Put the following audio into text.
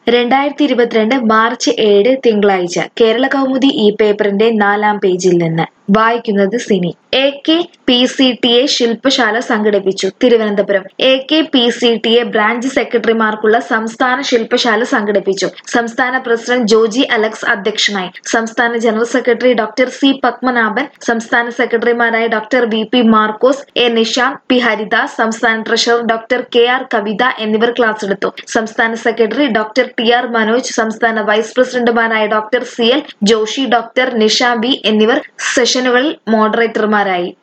രണ്ടായിരത്തി ഇരുപത്തിരണ്ട് മാർച്ച് ഏഴ് തിങ്കളാഴ്ച കേരള കൗമുദി ഈ പേപ്പറിന്റെ നാലാം പേജിൽ നിന്ന് വായിക്കുന്നത് Sini A K P C T A ശില്പശാല സംഘടിപ്പിച്ചു Thiruvananthapuram A K P C T A branch സെക്രട്ടറിമാർക്കുള്ള സംസ്ഥാന ശില്പശാല സംഘടിപ്പിച്ചു സംസ്ഥാന പ്രസിഡന്റ് ജോജി അലക്സ് അധ്യക്ഷനായി സംസ്ഥാന general secretary doctor C Padmanabhan സംസ്ഥാന സെക്രട്ടറിമാരായ doctor V P Markose A Nishanth P Haridas സംസ്ഥാന treasurer doctor K R Kavitha എന്നിവർ ക്ലാസ് എടുത്തു സംസ്ഥാന secretary doctor T R Manoj സംസ്ഥാന വൈസ് പ്രസിഡന്റുമാരായ doctor C L Joshy doctor Nisha B എന്നിവർ സെഷനുകളിൽ മോഡറേറ്റർമാരായി